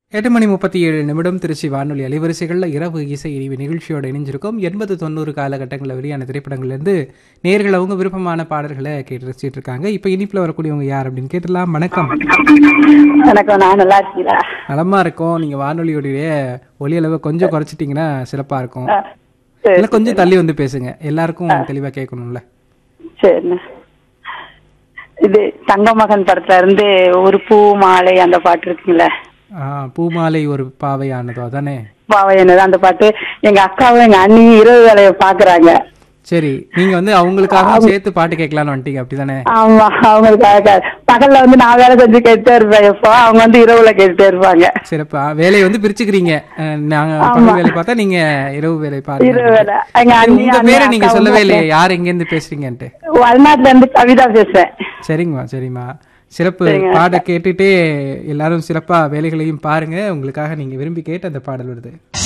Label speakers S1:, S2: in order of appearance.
S1: எட்டு மணி முப்பத்தி ஏழு நிமிடம் திருச்சி வானொலி அலைவரிசைகளில் இரவு இசை இனிவு நிகழ்ச்சியோட இணைஞ்சிருக்கும் எண்பது தொண்ணூறு காலகட்டங்களில் வெளியான திரைப்படங்கள்லேருந்து நேர்கள் அவங்க விருப்பமான பாடல்களை கேட்டு ரசிச்சிட்டு இருக்காங்க இப்போ இனிப்பில் வரக்கூடியவங்க யார் அப்படின்னு கேட்டலாம் வணக்கம்
S2: வணக்கம் நான் நல்லா இருக்கீங்களா
S1: நலமா இருக்கும் நீங்கள் வானொலியோடைய ஒலி அளவை கொஞ்சம் குறைச்சிட்டிங்கன்னா சிறப்பாக இருக்கும்
S2: ஆ, சரி
S1: இல்லை கொஞ்சம் தள்ளி வந்து பேசுங்க எல்லாருக்கும் தெளிவாக கேட்கணும்ல
S2: சரிண்ணா இது தங்க மகன் படத்துல இருந்து ஒரு பூ மாலை அந்த பாட்டு இருக்குங்களே
S1: ஆ, பூமாலை ஒரு பாவையானதோ அதானே
S2: பாவை என்னது அந்த பாட்டு எங்க அக்காவும் எங்க அண்ணியும் இரவு வேலையை பாக்குறாங்க
S1: சரி நீங்க வந்து அவங்களுக்காக சேர்த்து பாட்டு கேட்கலான்னு வந்துட்டீங்க அப்படிதானே
S2: ஆமா அவங்களுக்காக பகல்ல வந்து நான் வேலை செஞ்சு கேட்டுட்டே இருப்பேன் எப்போ அவங்க வந்து இரவுல கேட்டுட்டே இருப்பாங்க
S1: சிறப்பா வேலையை வந்து பிரிச்சுக்கிறீங்க அஹ், நாங்க பகல் வேலை பார்த்தா நீங்க இரவு வேலை
S2: இரவு
S1: பாருங்க
S2: வேலை எங்க
S1: சரி,
S2: அண்ணி
S1: உங்க பேரை நீங்க
S2: அக்கா
S1: சொல்லவே
S2: வந்து
S1: இல்லையே யார் எங்க இருந்து பேசுறீங்கன்ட்டு
S2: வடநாட்டுல இருந்து கவிதா பேசுறேன்
S1: சரிங்கம்மா சரிம்மா சிறப்பு பாட கேட்டுட்டே எல்லாரும் சிறப்பா வேலைகளையும் பாருங்க உங்களுக்காக நீங்க விரும்பி கேட்ட அந்த பாடல் வருது